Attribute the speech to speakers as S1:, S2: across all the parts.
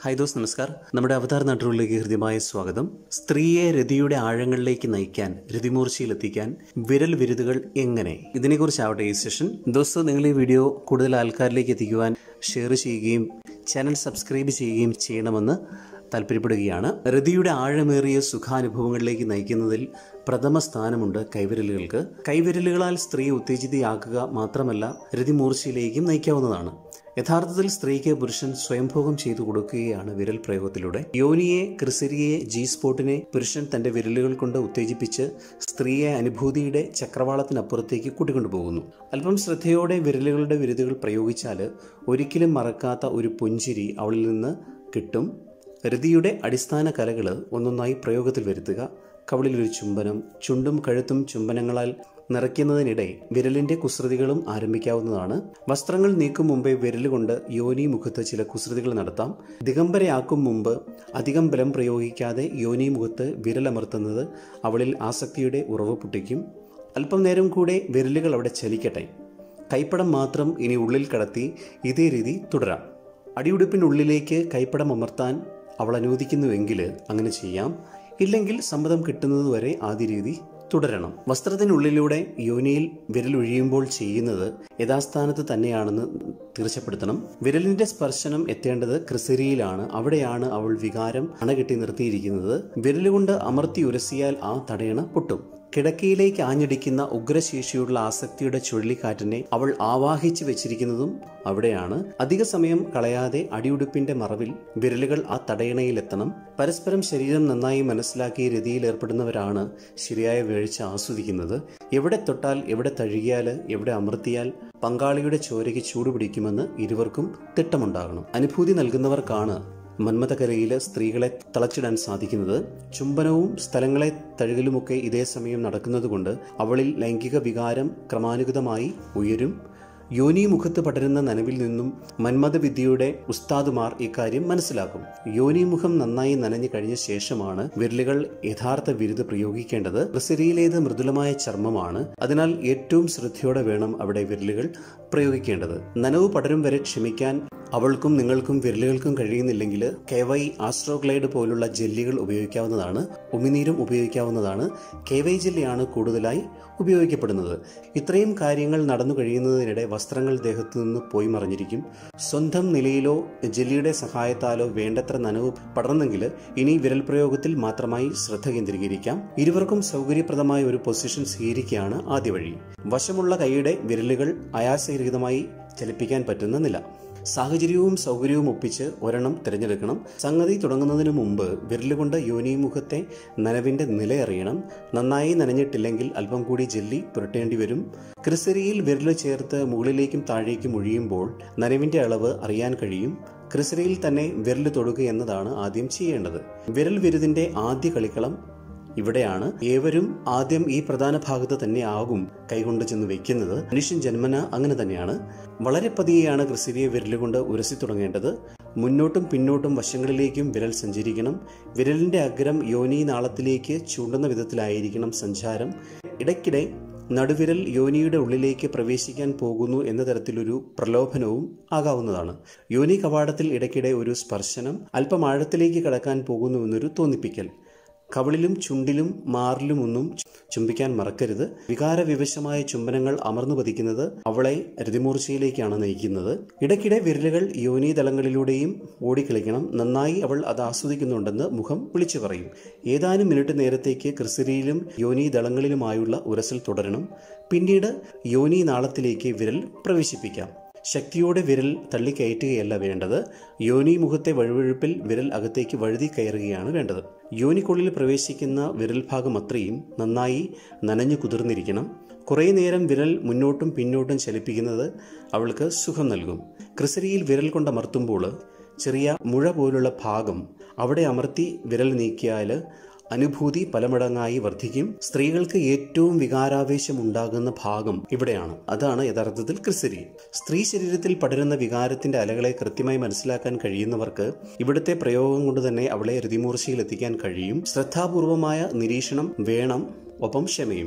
S1: hi those നമസ്കാർ നമ്മുടെ അവതാർ നാട്ടുകളിലേക്ക് ഹൃദ്യമായ സ്വാഗതം സ്ത്രീയെ രതിയുടെ ആഴങ്ങളിലേക്ക് നയിക്കാൻ രതിമൂർച്ചയിലെത്തിക്കാൻ വിരൽ വിരുതുകൾ എങ്ങനെ ഇതിനെക്കുറിച്ചാവട്ടെ ഈ സെഷൻ ദോസ്ത് നിങ്ങൾ ഈ വീഡിയോ കൂടുതൽ ആൾക്കാരിലേക്ക് എത്തിക്കുവാൻ ഷെയർ ചെയ്യുകയും ചാനൽ സബ്സ്ക്രൈബ് ചെയ്യുകയും ചെയ്യണമെന്ന് താല്പര്യപ്പെടുകയാണ് രതിയുടെ ആഴമേറിയ സുഖാനുഭവങ്ങളിലേക്ക് നയിക്കുന്നതിൽ പ്രഥമ സ്ഥാനമുണ്ട് കൈവിരലുകൾക്ക് കൈവിരലുകളാൽ സ്ത്രീയെ ഉത്തേജിതയാക്കുക മാത്രമല്ല രതിമൂർച്ചയിലേക്കും നയിക്കാവുന്നതാണ് യഥാർത്ഥത്തിൽ സ്ത്രീക്ക് പുരുഷൻ സ്വയംഭോഗം ചെയ്തു കൊടുക്കുകയാണ് വിരൽ പ്രയോഗത്തിലൂടെ യോനിയെ ക്രിസരിയെ ജി സ്പോട്ടിനെ പുരുഷൻ തന്റെ വിരലുകൾ കൊണ്ട് ഉത്തേജിപ്പിച്ച് സ്ത്രീയെ അനുഭൂതിയുടെ ചക്രവാളത്തിനപ്പുറത്തേക്ക് കൂട്ടിക്കൊണ്ടുപോകുന്നു അല്പം ശ്രദ്ധയോടെ വിരലുകളുടെ വിരുതുകൾ പ്രയോഗിച്ചാൽ ഒരിക്കലും മറക്കാത്ത ഒരു പുഞ്ചിരി അവളിൽ നിന്ന് കിട്ടും രതിയുടെ അടിസ്ഥാന കലകൾ ഒന്നൊന്നായി പ്രയോഗത്തിൽ വരുത്തുക കവളിലൊരു ചുംബനം ചുണ്ടും കഴുത്തും ചുംബനങ്ങളാൽ നിറയ്ക്കുന്നതിനിടെ വിരലിന്റെ കുസൃതികളും ആരംഭിക്കാവുന്നതാണ് വസ്ത്രങ്ങൾ നീക്കും മുമ്പേ വിരലുകൊണ്ട് യോനി മുഖത്ത് ചില കുസൃതികൾ നടത്താം ദിഗംബരയാക്കും മുമ്പ് അധികം ബലം പ്രയോഗിക്കാതെ യോനി മുഖത്ത് വിരലമർത്തുന്നത് അവളിൽ ആസക്തിയുടെ ഉറവ് പൊട്ടിക്കും അല്പം നേരം കൂടെ വിരലുകൾ അവിടെ ചലിക്കട്ടെ കൈപ്പടം മാത്രം ഇനി ഉള്ളിൽ കടത്തി ഇതേ രീതി തുടരാം അടിയുടുപ്പിനുള്ളിലേക്ക് കൈപ്പടം അമർത്താൻ അവൾ അനുവദിക്കുന്നുവെങ്കിൽ അങ്ങനെ ചെയ്യാം ഇല്ലെങ്കിൽ സമ്മതം കിട്ടുന്നതുവരെ ആദ്യ രീതി തുടരണം വസ്ത്രത്തിനുള്ളിലൂടെ യോനിയിൽ വിരലൊഴിയുമ്പോൾ ചെയ്യുന്നത് യഥാസ്ഥാനത്ത് തന്നെയാണെന്ന് തീർച്ചപ്പെടുത്തണം വിരലിന്റെ സ്പർശനം എത്തേണ്ടത് ക്രിസരിയിലാണ് അവിടെയാണ് അവൾ വികാരം അണകെട്ടി നിർത്തിയിരിക്കുന്നത് വിരലുകൊണ്ട് അമർത്തി ഉരസിയാൽ ആ തടയണ പൊട്ടും കിടക്കയിലേക്ക് ആഞ്ഞടിക്കുന്ന ഉഗ്രശേഷിയുള്ള ആസക്തിയുടെ ചുഴലിക്കാറ്റിനെ അവൾ ആവാഹിച്ചു വെച്ചിരിക്കുന്നതും അവിടെയാണ് അധിക സമയം കളയാതെ അടിയുടുപ്പിന്റെ മറവിൽ വിരലുകൾ ആ തടയണയിലെത്തണം പരസ്പരം ശരീരം നന്നായി മനസ്സിലാക്കി രതിയിൽ ഏർപ്പെടുന്നവരാണ് ശരിയായ വീഴ്ച ആസ്വദിക്കുന്നത് എവിടെ തൊട്ടാൽ എവിടെ തഴുകിയാൽ എവിടെ അമർത്തിയാൽ പങ്കാളിയുടെ ചോരയ്ക്ക് ചൂടുപിടിക്കുമെന്ന് ഇരുവർക്കും തിട്ടമുണ്ടാകണം അനുഭൂതി നൽകുന്നവർക്കാണ് മന്മഥകരയിൽ സ്ത്രീകളെ തളച്ചിടാൻ സാധിക്കുന്നത് ചുംബനവും സ്ഥലങ്ങളെ തഴുകലുമൊക്കെ ഇതേ സമയം നടക്കുന്നതുകൊണ്ട് അവളിൽ ലൈംഗിക വികാരം ക്രമാനുഗതമായി ഉയരും യോനി മുഖത്ത് പടരുന്ന നനവിൽ നിന്നും മന്മഥവിദ്യയുടെ ഉസ്താദുമാർ ഇക്കാര്യം മനസ്സിലാക്കും യോനി മുഖം നന്നായി നനഞ്ഞു കഴിഞ്ഞ ശേഷമാണ് വിരലുകൾ യഥാർത്ഥ വിരുത് പ്രയോഗിക്കേണ്ടത് ബ്രസീലിയിലേത് മൃദുലമായ ചർമ്മമാണ് അതിനാൽ ഏറ്റവും ശ്രദ്ധയോടെ വേണം അവിടെ വിരലുകൾ പ്രയോഗിക്കേണ്ടത് നനവ് പടരും വരെ ക്ഷമിക്കാൻ അവൾക്കും നിങ്ങൾക്കും വിരലുകൾക്കും കഴിയുന്നില്ലെങ്കിൽ കെവൈ ആസ്ട്രോഗ്ലൈഡ് പോലുള്ള ജെല്ലികൾ ഉപയോഗിക്കാവുന്നതാണ് ഉമിനീരും ഉപയോഗിക്കാവുന്നതാണ് കെവൈ ജെല്ലിയാണ് കൂടുതലായി ഉപയോഗിക്കപ്പെടുന്നത് ഇത്രയും കാര്യങ്ങൾ നടന്നു കഴിയുന്നതിനിടെ വസ്ത്രങ്ങൾ ദേഹത്തു നിന്ന് പോയി മറിഞ്ഞിരിക്കും സ്വന്തം നിലയിലോ ജെല്ലിയുടെ സഹായത്താലോ വേണ്ടത്ര നനവ് പടർന്നെങ്കിൽ ഇനി വിരൽ പ്രയോഗത്തിൽ മാത്രമായി ശ്രദ്ധ കേന്ദ്രീകരിക്കാം ഇരുവർക്കും സൗകര്യപ്രദമായ ഒരു പൊസിഷൻ സ്വീകരിക്കുകയാണ് ആദ്യ വഴി വശമുള്ള കൈയുടെ വിരലുകൾ ആയാസരഹിതമായി ചലിപ്പിക്കാൻ പറ്റുന്ന നില സാഹചര്യവും സൗകര്യവും ഒപ്പിച്ച് ഒരെണ്ണം തിരഞ്ഞെടുക്കണം സംഗതി തുടങ്ങുന്നതിന് മുമ്പ് വിരലുകൊണ്ട് യോനിമുഖത്തെ നനവിന്റെ നില അറിയണം നന്നായി നനഞ്ഞിട്ടില്ലെങ്കിൽ അല്പം കൂടി ജെല്ലി പുരട്ടേണ്ടി വരും ക്രിസരിയിൽ വിരല് ചേർത്ത് മുകളിലേക്കും താഴേക്കും ഒഴിയുമ്പോൾ നനവിന്റെ അളവ് അറിയാൻ കഴിയും ക്രിസരിയിൽ തന്നെ വിരല് തൊടുക എന്നതാണ് ആദ്യം ചെയ്യേണ്ടത് വിരൽ വിരുതിന്റെ ആദ്യ കളിക്കളം ഇവിടെയാണ് ഏവരും ആദ്യം ഈ പ്രധാന ഭാഗത്ത് തന്നെ ആകും കൈകൊണ്ട് ചെന്ന് വെക്കുന്നത് മനുഷ്യൻ ജന്മന അങ്ങനെ തന്നെയാണ് വളരെ പതിയെയാണ് ക്രിസിരിയെ വിരലുകൊണ്ട് ഉരസി തുടങ്ങേണ്ടത് മുന്നോട്ടും പിന്നോട്ടും വശങ്ങളിലേക്കും വിരൽ സഞ്ചരിക്കണം വിരലിന്റെ അഗ്രം യോനി നാളത്തിലേക്ക് ചൂണ്ടുന്ന വിധത്തിലായിരിക്കണം സഞ്ചാരം ഇടയ്ക്കിടെ നടുവിരൽ യോനിയുടെ ഉള്ളിലേക്ക് പ്രവേശിക്കാൻ പോകുന്നു എന്ന തരത്തിലൊരു പ്രലോഭനവും ആകാവുന്നതാണ് യോനി കവാടത്തിൽ ഇടയ്ക്കിടെ ഒരു സ്പർശനം അല്പം ആഴത്തിലേക്ക് കടക്കാൻ പോകുന്നുവെന്നൊരു തോന്നിപ്പിക്കൽ കവിളിലും ചുണ്ടിലും മാറിലുമൊന്നും ചുംബിക്കാൻ മറക്കരുത് വികാരവിവശമായ ചുംബനങ്ങൾ അമർന്നു പതിക്കുന്നത് അവളെ രതിമൂർച്ചയിലേക്കാണ് നയിക്കുന്നത് ഇടയ്ക്കിടെ വിരലുകൾ യോനീതലങ്ങളിലൂടെയും ഓടിക്കളിക്കണം നന്നായി അവൾ അത് ആസ്വദിക്കുന്നുണ്ടെന്ന് മുഖം വിളിച്ചു പറയും ഏതാനും മിനിറ്റ് നേരത്തേക്ക് ക്രിസരിയിലും യോനീതളങ്ങളിലുമായുള്ള ഉരസൽ തുടരണം പിന്നീട് യോനി നാളത്തിലേക്ക് വിരൽ പ്രവേശിപ്പിക്കാം ശക്തിയോടെ വിരൽ തള്ളിക്കയറ്റുകയല്ല വേണ്ടത് യോനി മുഖത്തെ വഴുവഴുപ്പിൽ വിരൽ അകത്തേക്ക് വഴുതി കയറുകയാണ് വേണ്ടത് യോനിക്കുള്ളിൽ പ്രവേശിക്കുന്ന വിരൽ ഭാഗം അത്രയും നന്നായി നനഞ്ഞു കുതിർന്നിരിക്കണം കുറേ നേരം വിരൽ മുന്നോട്ടും പിന്നോട്ടും ചലിപ്പിക്കുന്നത് അവൾക്ക് സുഖം നൽകും ക്രിസരിയിൽ വിരൽ കൊണ്ട് അമർത്തുമ്പോൾ ചെറിയ മുഴ പോലുള്ള ഭാഗം അവിടെ അമർത്തി വിരൽ നീക്കിയാൽ അനുഭൂതി പലമടങ്ങായി വർദ്ധിക്കും സ്ത്രീകൾക്ക് ഏറ്റവും വികാരാവേശം ഉണ്ടാകുന്ന ഭാഗം ഇവിടെയാണ് അതാണ് യഥാർത്ഥത്തിൽ ക്രിസരി സ്ത്രീ ശരീരത്തിൽ പടരുന്ന വികാരത്തിന്റെ അലകളെ കൃത്യമായി മനസ്സിലാക്കാൻ കഴിയുന്നവർക്ക് ഇവിടുത്തെ പ്രയോഗം കൊണ്ട് തന്നെ അവളെ രതിമൂർച്ചയിൽ എത്തിക്കാൻ കഴിയും ശ്രദ്ധാപൂർവമായ നിരീക്ഷണം വേണം ഒപ്പം ക്ഷമയും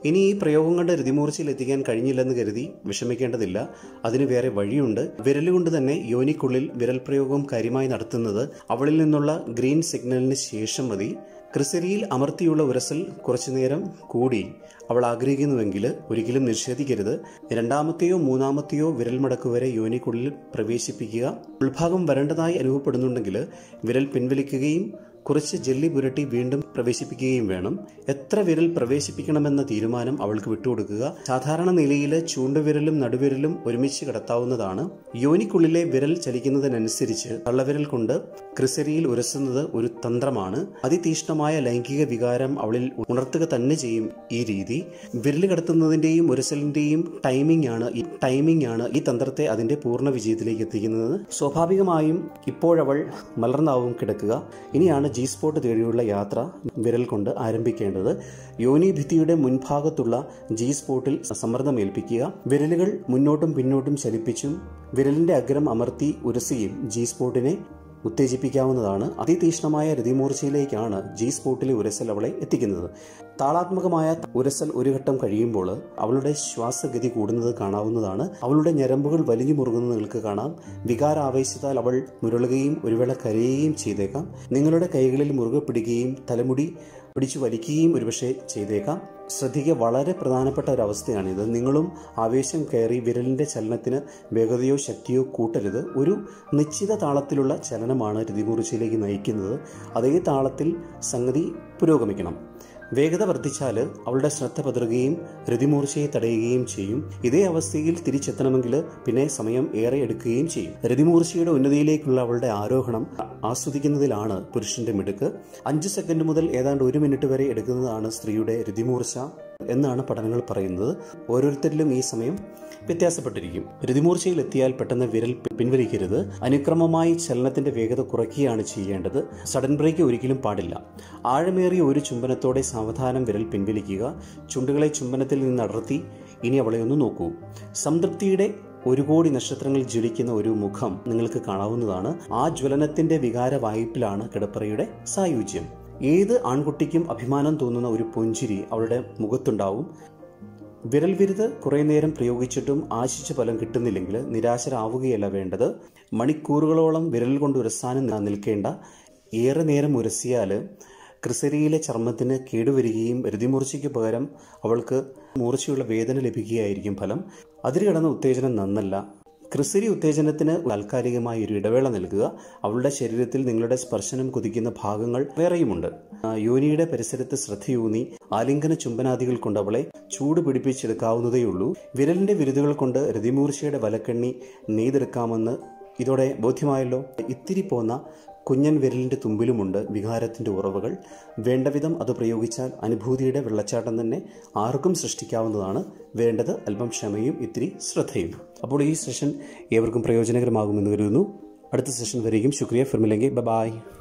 S1: ഇനി ഈ പ്രയോഗം കൊണ്ട് രതിമൂർച്ചയിൽ എത്തിക്കാൻ കഴിഞ്ഞില്ലെന്ന് കരുതി വിഷമിക്കേണ്ടതില്ല അതിന് വേറെ വഴിയുണ്ട് വിരലുകൊണ്ട് തന്നെ യോനിക്കുള്ളിൽ വിരൽ പ്രയോഗം കാര്യമായി നടത്തുന്നത് അവളിൽ നിന്നുള്ള ഗ്രീൻ സിഗ്നലിന് ശേഷം മതി ക്രിസരിയിൽ അമർത്തിയുള്ള ഉരസൽ കുറച്ചുനേരം കൂടി അവൾ ആഗ്രഹിക്കുന്നുവെങ്കിൽ ഒരിക്കലും നിഷേധിക്കരുത് രണ്ടാമത്തെയോ മൂന്നാമത്തെയോ വിരൽ മടക്ക് വരെ യോനിക്കുള്ളിൽ പ്രവേശിപ്പിക്കുക ഉൾഭാഗം വരേണ്ടതായി അനുഭവപ്പെടുന്നുണ്ടെങ്കിൽ വിരൽ പിൻവലിക്കുകയും കുറച്ച് ജെല്ലി പുരട്ടി വീണ്ടും പ്രവേശിപ്പിക്കുകയും വേണം എത്ര വിരൽ പ്രവേശിപ്പിക്കണമെന്ന തീരുമാനം അവൾക്ക് വിട്ടുകൊടുക്കുക സാധാരണ നിലയിൽ ചൂണ്ടുവിരലും നടുവിരലും ഒരുമിച്ച് കടത്താവുന്നതാണ് യോനിക്കുള്ളിലെ വിരൽ ചലിക്കുന്നതിനനുസരിച്ച് തള്ളവിരൽ കൊണ്ട് ക്രിസരിയിൽ ഉരസുന്നത് ഒരു തന്ത്രമാണ് അതിതീഷ്ണമായ ലൈംഗിക വികാരം അവളിൽ ഉണർത്തുക തന്നെ ചെയ്യും ഈ രീതി വിരൽ കടത്തുന്നതിന്റെയും ഉരസലിന്റെയും ടൈമിംഗ് ആണ് ഈ ടൈമിംഗ് ആണ് ഈ തന്ത്രത്തെ അതിന്റെ പൂർണ്ണ വിജയത്തിലേക്ക് എത്തിക്കുന്നത് സ്വാഭാവികമായും ഇപ്പോഴവൾ മലർന്നാവും കിടക്കുക ഇനിയാണ് ജി സ്പോട്ട് തേടിയുള്ള യാത്ര വിരൽ കൊണ്ട് ആരംഭിക്കേണ്ടത് യോനി ഭിത്തിയുടെ മുൻഭാഗത്തുള്ള ജി സ്പോട്ടിൽ സമ്മർദ്ദം ഏൽപ്പിക്കുക വിരലുകൾ മുന്നോട്ടും പിന്നോട്ടും ചലിപ്പിച്ചും വിരലിന്റെ അഗ്രം അമർത്തി ഉരസിയും ജി സ്പോട്ടിനെ ഉത്തേജിപ്പിക്കാവുന്നതാണ് അതിതീഷ്ണമായ രതിമൂർച്ചയിലേക്കാണ് ജി സ്പോട്ടിലെ ഉരസൽ അവളെ എത്തിക്കുന്നത് താളാത്മകമായ ഉരസൽ ഒരു ഘട്ടം കഴിയുമ്പോൾ അവളുടെ ശ്വാസഗതി കൂടുന്നത് കാണാവുന്നതാണ് അവളുടെ ഞരമ്പുകൾ വലിഞ്ഞു മുറുകുന്നത് നിങ്ങൾക്ക് കാണാം വികാരാവേശത്താൽ അവൾ മുരളുകയും ഒരു വേള കരയുകയും ചെയ്തേക്കാം നിങ്ങളുടെ കൈകളിൽ മുറുകെ പിടിക്കുകയും തലമുടി പിടിച്ചു വലിക്കുകയും ഒരുപക്ഷെ ചെയ്തേക്കാം ശ്രദ്ധിക്കുക വളരെ പ്രധാനപ്പെട്ട ഒരു അവസ്ഥയാണിത് നിങ്ങളും ആവേശം കയറി വിരലിന്റെ ചലനത്തിന് വേഗതയോ ശക്തിയോ കൂട്ടരുത് ഒരു നിശ്ചിത താളത്തിലുള്ള ചലനമാണ് രതിമൂർച്ചയിലേക്ക് നയിക്കുന്നത് അതേ താളത്തിൽ സംഗതി പുരോഗമിക്കണം വേഗത വർദ്ധിച്ചാൽ അവളുടെ ശ്രദ്ധ പതറുകയും രതിമൂർച്ചയെ തടയുകയും ചെയ്യും ഇതേ അവസ്ഥയിൽ തിരിച്ചെത്തണമെങ്കിൽ പിന്നെ സമയം ഏറെ എടുക്കുകയും ചെയ്യും രതിമൂർച്ചയുടെ ഉന്നതിയിലേക്കുള്ള അവളുടെ ആരോഹണം ആസ്വദിക്കുന്നതിലാണ് പുരുഷന്റെ മിടുക്ക് അഞ്ച് സെക്കൻഡ് മുതൽ ഏതാണ്ട് ഒരു മിനിറ്റ് വരെ എടുക്കുന്നതാണ് സ്ത്രീയുടെ രതിമൂർച്ച എന്നാണ് പഠനങ്ങൾ പറയുന്നത് ഓരോരുത്തരിലും ഈ സമയം വ്യത്യാസപ്പെട്ടിരിക്കും രതിമൂർച്ചയിൽ എത്തിയാൽ പെട്ടെന്ന് വിരൽ പിൻവലിക്കരുത് അനുക്രമമായി ചലനത്തിന്റെ വേഗത കുറയ്ക്കുകയാണ് ചെയ്യേണ്ടത് സഡൻ ബ്രേക്ക് ഒരിക്കലും പാടില്ല ആഴമേറിയ ഒരു ചുംബനത്തോടെ സാവധാനം വിരൽ പിൻവലിക്കുക ചുണ്ടുകളെ ചുംബനത്തിൽ നിന്ന് അടർത്തി ഇനി അവളെ ഒന്ന് നോക്കൂ സംതൃപ്തിയുടെ ഒരു കോടി നക്ഷത്രങ്ങൾ ജ്വലിക്കുന്ന ഒരു മുഖം നിങ്ങൾക്ക് കാണാവുന്നതാണ് ആ ജ്വലനത്തിന്റെ വികാര വായ്പിലാണ് കിടപ്പറയുടെ സായുജ്യം ഏത് ആൺകുട്ടിക്കും അഭിമാനം തോന്നുന്ന ഒരു പുഞ്ചിരി അവളുടെ മുഖത്തുണ്ടാവും വിരൽ വിരുത് കുറേ നേരം പ്രയോഗിച്ചിട്ടും ആശിച്ച ഫലം കിട്ടുന്നില്ലെങ്കിൽ നിരാശരാവുകയല്ല വേണ്ടത് മണിക്കൂറുകളോളം വിരൽ കൊണ്ട് ഉരസാനും നിൽക്കേണ്ട ഏറെ നേരം ഉരസിയാൽ ക്രിസരിയിലെ ചർമ്മത്തിന് കേടുവരികയും രതിമൂർച്ചയ്ക്ക് പകരം അവൾക്ക് മൂർച്ചയുള്ള വേദന ലഭിക്കുകയായിരിക്കും ഫലം അതിൽ കിടന്ന ഉത്തേജനം നന്നല്ല ക്രിസരി ഉത്തേജനത്തിന് താൽക്കാലികമായ ഒരു ഇടവേള നൽകുക അവളുടെ ശരീരത്തിൽ നിങ്ങളുടെ സ്പർശനം കുതിക്കുന്ന ഭാഗങ്ങൾ വേറെയുമുണ്ട് യോനിയുടെ പരിസരത്ത് ശ്രദ്ധയൂന്നി ആലിംഗന ചുംബനാദികൾ കൊണ്ട് അവളെ ചൂട് പിടിപ്പിച്ചെടുക്കാവുന്നതേയുള്ളൂ വിരലിന്റെ വിരുതുകൾ കൊണ്ട് രതിമൂർച്ചയുടെ വലക്കണ്ണി നെയ്തെടുക്കാമെന്ന് ഇതോടെ ബോധ്യമായല്ലോ ഇത്തിരി പോന്ന കുഞ്ഞൻ വിരലിന്റെ തുമ്പിലുമുണ്ട് വികാരത്തിന്റെ ഉറവുകൾ വേണ്ടവിധം അത് പ്രയോഗിച്ചാൽ അനുഭൂതിയുടെ വെള്ളച്ചാട്ടം തന്നെ ആർക്കും സൃഷ്ടിക്കാവുന്നതാണ് വേണ്ടത് അല്പം ക്ഷമയും ഇത്തിരി ശ്രദ്ധയും അപ്പോൾ ഈ സെഷൻ ഏവർക്കും പ്രയോജനകരമാകുമെന്ന് കരുതുന്നു അടുത്ത സെഷൻ വരെയും ശുക്രിയ ഫിർമിലെങ്കിൽ ബൈ